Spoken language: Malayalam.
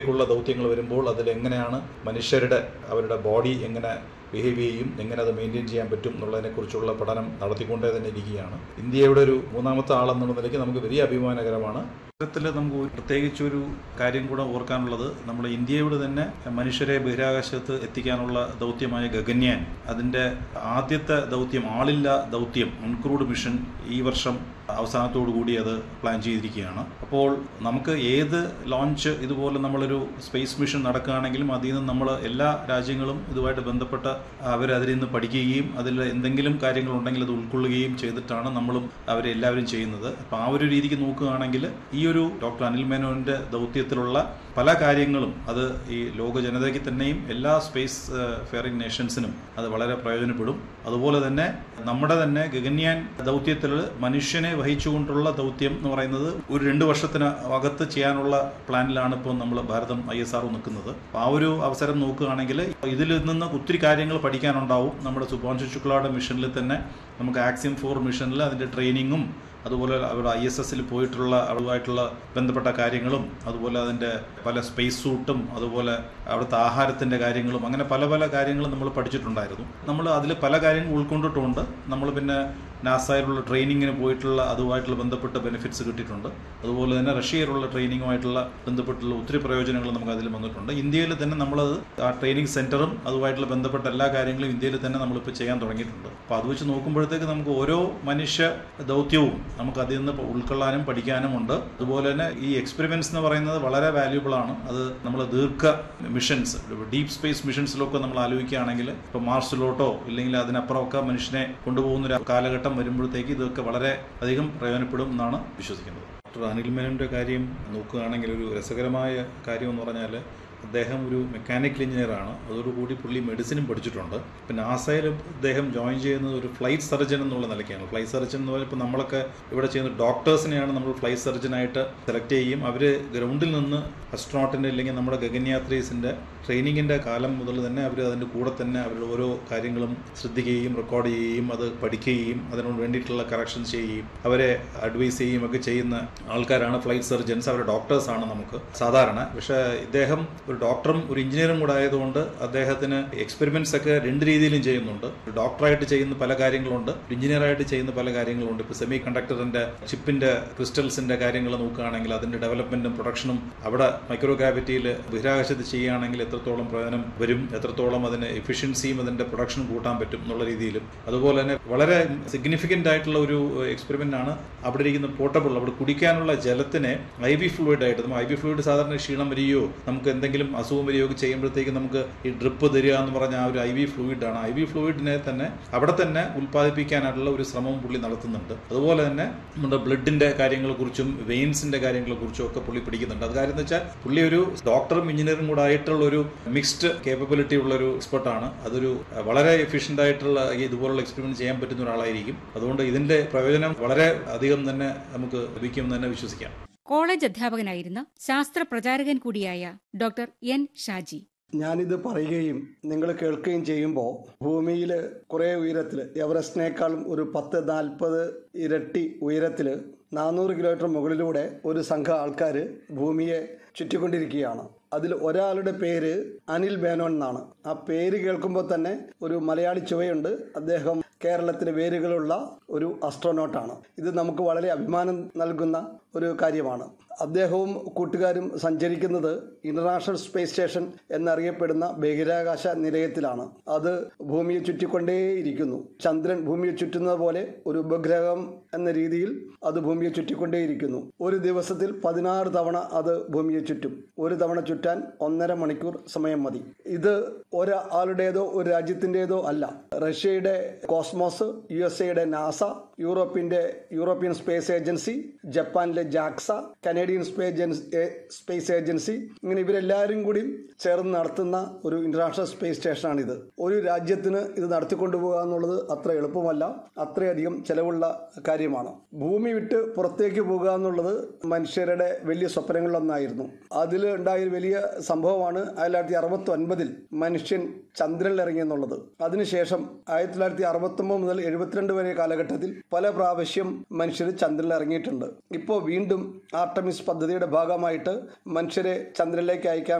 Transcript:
ഉള്ള ദൗത്യങ്ങൾ വരുമ്പോൾ അതിൽ എങ്ങനെയാണ് മനുഷ്യരുടെ അവരുടെ ബോഡി എങ്ങനെ ബിഹേവ് ചെയ്യും എങ്ങനെ അത് മെയിൻറ്റെയിൻ ചെയ്യാൻ പറ്റും എന്നുള്ളതിനെക്കുറിച്ചുള്ള പഠനം നടത്തിക്കൊണ്ടേ തന്നെ ഇരിക്കുകയാണ് ഇന്ത്യയുടെ ഒരു മൂന്നാമത്തെ ആളെന്നുള്ള നിലയ്ക്ക് നമുക്ക് വലിയ അഭിമാനകരമാണ് ഇത്തരത്തിൽ നമുക്ക് ഒരു പ്രത്യേകിച്ചൊരു കാര്യം കൂടെ ഓർക്കാനുള്ളത് നമ്മുടെ ഇന്ത്യയുടെ തന്നെ മനുഷ്യരെ ബഹിരാകാശത്ത് എത്തിക്കാനുള്ള ദൗത്യമായ ഗഗന്യാൻ അതിൻ്റെ ആദ്യത്തെ ദൗത്യം ആളില്ല ദൗത്യം അൺക്രൂഡ് മിഷൻ ഈ വർഷം അവസാനത്തോടു കൂടി അത് പ്ലാൻ ചെയ്തിരിക്കുകയാണ് അപ്പോൾ നമുക്ക് ഏത് ലോഞ്ച് ഇതുപോലെ നമ്മളൊരു സ്പേസ് മിഷൻ നടക്കുകയാണെങ്കിലും അതിൽ നിന്ന് നമ്മൾ എല്ലാ രാജ്യങ്ങളും ഇതുമായിട്ട് ബന്ധപ്പെട്ട അവർ അതിൽ നിന്ന് പഠിക്കുകയും അതിൽ എന്തെങ്കിലും കാര്യങ്ങളുണ്ടെങ്കിൽ അത് ഉൾക്കൊള്ളുകയും ചെയ്തിട്ടാണ് നമ്മളും അവരെല്ലാവരും ചെയ്യുന്നത് അപ്പോൾ ആ ഒരു രീതിക്ക് നോക്കുകയാണെങ്കിൽ ഈ ഒരു ഡോക്ടർ അനിൽ മേനോന്റെ ദൗത്യത്തിലുള്ള പല കാര്യങ്ങളും അത് ഈ ലോക ജനതയ്ക്ക് തന്നെയും എല്ലാ സ്പേസ് ഫെയറിംഗ് നേഷൻസിനും അത് വളരെ പ്രയോജനപ്പെടും അതുപോലെ തന്നെ നമ്മുടെ തന്നെ ഗഗന്യാൻ ദൗത്യത്തിൽ മനുഷ്യനെ വഹിച്ചുകൊണ്ടുള്ള ദൗത്യം എന്ന് പറയുന്നത് ഒരു രണ്ട് വർഷത്തിന് അകത്ത് ചെയ്യാനുള്ള പ്ലാനിലാണ് ഇപ്പോൾ നമ്മൾ ഭാരതം ഐ എസ് ആർ നിൽക്കുന്നത് അപ്പോൾ ആ ഒരു അവസരം നോക്കുകയാണെങ്കിൽ ഇതിൽ നിന്ന് ഒത്തിരി കാര്യങ്ങൾ പഠിക്കാനുണ്ടാവും നമ്മുടെ സുഭാൻഷു ശുക്ലയുടെ മിഷനിൽ തന്നെ നമുക്ക് ആക്സിയം ഫോർ മിഷനിൽ അതിൻ്റെ ട്രെയിനിങ്ങും അതുപോലെ അവിടെ ഐ എസ് എസിൽ പോയിട്ടുള്ള അതുമായിട്ടുള്ള ബന്ധപ്പെട്ട കാര്യങ്ങളും അതുപോലെ അതിൻ്റെ പല സ്പേസ് സൂട്ടും അതുപോലെ അവിടുത്തെ ആഹാരത്തിൻ്റെ കാര്യങ്ങളും അങ്ങനെ പല പല കാര്യങ്ങളും നമ്മൾ പഠിച്ചിട്ടുണ്ടായിരുന്നു നമ്മൾ അതിൽ പല കാര്യങ്ങൾ ഉൾക്കൊണ്ടിട്ടുണ്ട് നമ്മൾ പിന്നെ നാസയിലുള്ള ട്രെയിനിങ്ങിന് പോയിട്ടുള്ള അതുമായിട്ടുള്ള ബന്ധപ്പെട്ട ബെനിഫിറ്റ്സ് കിട്ടിയിട്ടുണ്ട് അതുപോലെ തന്നെ റഷ്യയിലുള്ള ട്രെയിനിങ്ങുമായിട്ടുള്ള ബന്ധപ്പെട്ടുള്ള ഒത്തിരി പ്രയോജനങ്ങൾ നമുക്ക് അതിൽ വന്നിട്ടുണ്ട് ഇന്ത്യയിൽ തന്നെ നമ്മളത് ആ ട്രെയിനിങ് സെൻറ്ററും അതുമായിട്ടുള്ള ബന്ധപ്പെട്ട എല്ലാ കാര്യങ്ങളും ഇന്ത്യയിൽ തന്നെ നമ്മളിപ്പോൾ ചെയ്യാൻ തുടങ്ങിയിട്ടുണ്ട് അപ്പോൾ അത് വെച്ച് നോക്കുമ്പോഴത്തേക്ക് നമുക്ക് ഓരോ മനുഷ്യ ദൗത്യവും നമുക്ക് അതിൽ നിന്ന് ഉൾക്കൊള്ളാനും പഠിക്കാനും ഉണ്ട് അതുപോലെ തന്നെ ഈ എക്സ്പെരിമെന്റ്സ് എന്ന് പറയുന്നത് വളരെ വാല്യൂബിൾ ആണ് അത് നമ്മൾ ദീർഘ മിഷൻസ് ഡീപ് സ്പേസ് മിഷൻസിലൊക്കെ നമ്മൾ ആലോചിക്കുകയാണെങ്കിൽ ഇപ്പോൾ മാർസിലോട്ടോ ഇല്ലെങ്കിൽ അതിനപ്പുറമൊക്കെ മനുഷ്യനെ കൊണ്ടുപോകുന്ന ഒരു കാലഘട്ടം വരുമ്പോഴത്തേക്ക് ഇതൊക്കെ വളരെ അധികം പ്രയോജനപ്പെടും എന്നാണ് വിശ്വസിക്കുന്നത് ഡോക്ടർ അനിൽ മേനോൻ്റെ കാര്യം നോക്കുകയാണെങ്കിൽ ഒരു രസകരമായ കാര്യം എന്ന് പറഞ്ഞാൽ അദ്ദേഹം ഒരു മെക്കാനിക്കൽ എഞ്ചിനീയറാണ് അതോടുകൂടി പുള്ളി മെഡിസിനും പഠിച്ചിട്ടുണ്ട് ഇപ്പം നാസയിൽ അദ്ദേഹം ജോയിൻ ചെയ്യുന്നത് ഒരു ഫ്ലൈറ്റ് സർജൻ എന്നുള്ള നിലയ്ക്കാണ് ഫ്ലൈറ്റ് സർജൻ എന്ന് പറയുമ്പോൾ ഇപ്പോൾ നമ്മളൊക്കെ ഇവിടെ ചെയ്യുന്ന ഡോക്ടേഴ്സിനെയാണ് നമ്മൾ ഫ്ലൈറ്റ് സർജനായിട്ട് സെലക്ട് ചെയ്യും അവർ ഗ്രൗണ്ടിൽ നിന്ന് അസ്ട്രോണോട്ടിൻ്റെ അല്ലെങ്കിൽ നമ്മുടെ ഗഗൻയാത്രീസിൻ്റെ ട്രെയിനിങ്ങിൻ്റെ കാലം മുതൽ തന്നെ അവർ അതിൻ്റെ കൂടെ തന്നെ അവരുടെ ഓരോ കാര്യങ്ങളും ശ്രദ്ധിക്കുകയും റെക്കോർഡ് ചെയ്യുകയും അത് പഠിക്കുകയും അതിനോട് വേണ്ടിയിട്ടുള്ള കറക്ഷൻസ് ചെയ്യുകയും അവരെ അഡ്വൈസ് ചെയ്യുകയും ഒക്കെ ചെയ്യുന്ന ആൾക്കാരാണ് ഫ്ലൈറ്റ് സർജൻസ് അവരുടെ ഡോക്ടേഴ്സാണ് നമുക്ക് സാധാരണ പക്ഷേ ഇദ്ദേഹം ഒരു ഡോക്ടറും ഒരു എഞ്ചിനീയറും കൂടെ ആയതുകൊണ്ട് അദ്ദേഹത്തിന് എക്സ്പെരിമെന്റ്സ് ഒക്കെ രണ്ട് രീതിയിലും ചെയ്യുന്നുണ്ട് ഒരു ഡോക്ടറായിട്ട് ചെയ്യുന്ന പല കാര്യങ്ങളുണ്ട് ഒരു എഞ്ചിനീയറായിട്ട് ചെയ്യുന്ന പല കാര്യങ്ങളുണ്ട് ഇപ്പോൾ സെമി കണ്ടക്ടറിന്റെ ചിപ്പിന്റെ ക്രിസ്റ്റൽസിന്റെ കാര്യങ്ങൾ നോക്കുകയാണെങ്കിൽ അതിന്റെ ഡെവലപ്മെന്റും പ്രൊഡക്ഷനും അവിടെ മൈക്രോ ഗ്രാവിറ്റിയിൽ ബഹിരാകാശത്ത് ചെയ്യുകയാണെങ്കിൽ എത്രത്തോളം പ്രയോജനം വരും എത്രത്തോളം അതിന് എഫിഷ്യൻസിയും അതിന്റെ പ്രൊഡക്ഷനും കൂട്ടാൻ പറ്റും എന്നുള്ള രീതിയിലും അതുപോലെ തന്നെ വളരെ സിഗ്നിഫിക്കന്റ് ആയിട്ടുള്ള ഒരു എക്സ്പെരിമെന്റ് ആണ് അവിടെ ഇരിക്കുന്ന പോർട്ടബിൾ അവിടെ കുടിക്കാനുള്ള ജലത്തിനെ ഐ വി ഫ്ലൂയിഡ് ആയിട്ട് നമ്മൾ ഐ വി ഫ്ലൂയിഡ് സാധാരണ ക്ഷീണം വരികയോ നമുക്ക് എന്തെങ്കിലും അസുഖം വരികയോ ഒക്കെ ചെയ്യുമ്പോഴത്തേക്ക് നമുക്ക് ഈ ഡ്രിപ്പ് തരിക എന്ന് പറഞ്ഞ ആ ഒരു ഐ വി ഫ്ലൂയിഡ് ആണ് ഐ വി ഫ്ലൂയിഡിനെ തന്നെ അവിടെ തന്നെ ഉൽപ്പാദിപ്പിക്കാനായിട്ടുള്ള ഒരു ശ്രമവും പുള്ളി നടത്തുന്നുണ്ട് അതുപോലെ തന്നെ നമ്മുടെ ബ്ലഡിന്റെ കാര്യങ്ങളെ കുറിച്ചും വെയിൻസിന്റെ കാര്യങ്ങളെ കുറിച്ചും ഒക്കെ പുള്ളി പിടിക്കുന്നുണ്ട് അത് കാര്യം എന്ന് വെച്ചാൽ പുള്ളി ഒരു ഡോക്ടറും എഞ്ചിനീയറും കൂടെ ആയിട്ടുള്ള ഒരു മിക്സ്ഡ് കേപ്പബിലിറ്റി ഉള്ള ഒരു എക്സ്പെർട്ടാണ് അതൊരു വളരെ എഫിഷ്യന്റ് ആയിട്ടുള്ള ഈ ഇതുപോലുള്ള എക്സ്പെരിമെന്റ് ചെയ്യാൻ പറ്റുന്ന ഒരാളായിരിക്കും അതുകൊണ്ട് ഇതിന്റെ പ്രയോജനം വളരെ അധികം തന്നെ നമുക്ക് ലഭിക്കുമെന്ന് തന്നെ വിശ്വസിക്കാം കോളേജ് അധ്യാപകനായിരുന്ന ശാസ്ത്ര പ്രചാരകൻ കൂടിയായ ഡോക്ടർ എൻ ഷാജി ഞാനിത് പറയുകയും നിങ്ങൾ കേൾക്കുകയും ചെയ്യുമ്പോൾ ഭൂമിയിൽ കുറേ ഉയരത്തിൽ എവറസ്റ്റിനേക്കാളും ഒരു പത്ത് നാൽപ്പത് ഇരട്ടി ഉയരത്തിൽ നാനൂറ് കിലോമീറ്റർ മുകളിലൂടെ ഒരു സംഘം ആൾക്കാർ ഭൂമിയെ ചുറ്റിക്കൊണ്ടിരിക്കുകയാണ് അതിൽ ഒരാളുടെ പേര് അനിൽ മേനോൻ എന്നാണ് ആ പേര് കേൾക്കുമ്പോൾ തന്നെ ഒരു മലയാളി ചുവയുണ്ട് അദ്ദേഹം കേരളത്തിലെ വേരുകളുള്ള ഒരു അസ്ട്രോനോട്ടാണ് ഇത് നമുക്ക് വളരെ അഭിമാനം നൽകുന്ന ഒരു കാര്യമാണ് അദ്ദേഹവും കൂട്ടുകാരും സഞ്ചരിക്കുന്നത് ഇന്റർനാഷണൽ സ്പേസ് സ്റ്റേഷൻ എന്നറിയപ്പെടുന്ന ബഹിരാകാശ നിലയത്തിലാണ് അത് ഭൂമിയെ ചുറ്റിക്കൊണ്ടേയിരിക്കുന്നു ചന്ദ്രൻ ഭൂമിയെ ചുറ്റുന്നത് പോലെ ഒരു ഉപഗ്രഹം എന്ന രീതിയിൽ അത് ഭൂമിയെ ചുറ്റിക്കൊണ്ടേയിരിക്കുന്നു ഒരു ദിവസത്തിൽ പതിനാറ് തവണ അത് ഭൂമിയെ ചുറ്റും ഒരു തവണ ചുറ്റാൻ ഒന്നര മണിക്കൂർ സമയം മതി ഇത് ഒരാളുടേതോ ഒരു രാജ്യത്തിൻ്റെതോ അല്ല റഷ്യയുടെ കോസ്മോസ് യു എസ് എയുടെ നാസ യൂറോപ്പിന്റെ യൂറോപ്യൻ സ്പേസ് ഏജൻസി ജപ്പാനിലെ ജാക്സ കനേഡിയൻ സ്പേസ് ഏജൻസി ഇങ്ങനെ ഇവരെല്ലാവരും കൂടി ചേർന്ന് നടത്തുന്ന ഒരു ഇന്റർനാഷണൽ സ്പേസ് സ്റ്റേഷനാണിത് ഒരു രാജ്യത്തിന് ഇത് നടത്തിക്കൊണ്ടുപോകുക എന്നുള്ളത് അത്ര എളുപ്പമല്ല അത്രയധികം ചെലവുള്ള കാര്യമാണ് ഭൂമി വിട്ട് പുറത്തേക്ക് പോകുക എന്നുള്ളത് മനുഷ്യരുടെ വലിയ സ്വപ്നങ്ങളിലൊന്നായിരുന്നു അതിൽ ഉണ്ടായ ഒരു വലിയ സംഭവമാണ് ആയിരത്തി തൊള്ളായിരത്തി അറുപത്തി ഒൻപതിൽ മനുഷ്യൻ ചന്ദ്രനിൽ ഇറങ്ങി എന്നുള്ളത് അതിനുശേഷം ആയിരത്തി തൊള്ളായിരത്തി അറുപത്തി ഒമ്പത് മുതൽ എഴുപത്തിരണ്ട് വരെ കാലഘട്ടത്തിൽ പല പ്രാവശ്യം മനുഷ്യർ ചന്ദ്രനിൽ ഇറങ്ങിയിട്ടുണ്ട് ഇപ്പോൾ വീണ്ടും ആർട്ടമിസ് ആർട്ടിമിസ് പദ്ധതിയുടെ ഭാഗമായിട്ട് മനുഷ്യരെ ചന്ദ്രനിലേക്ക് അയക്കാൻ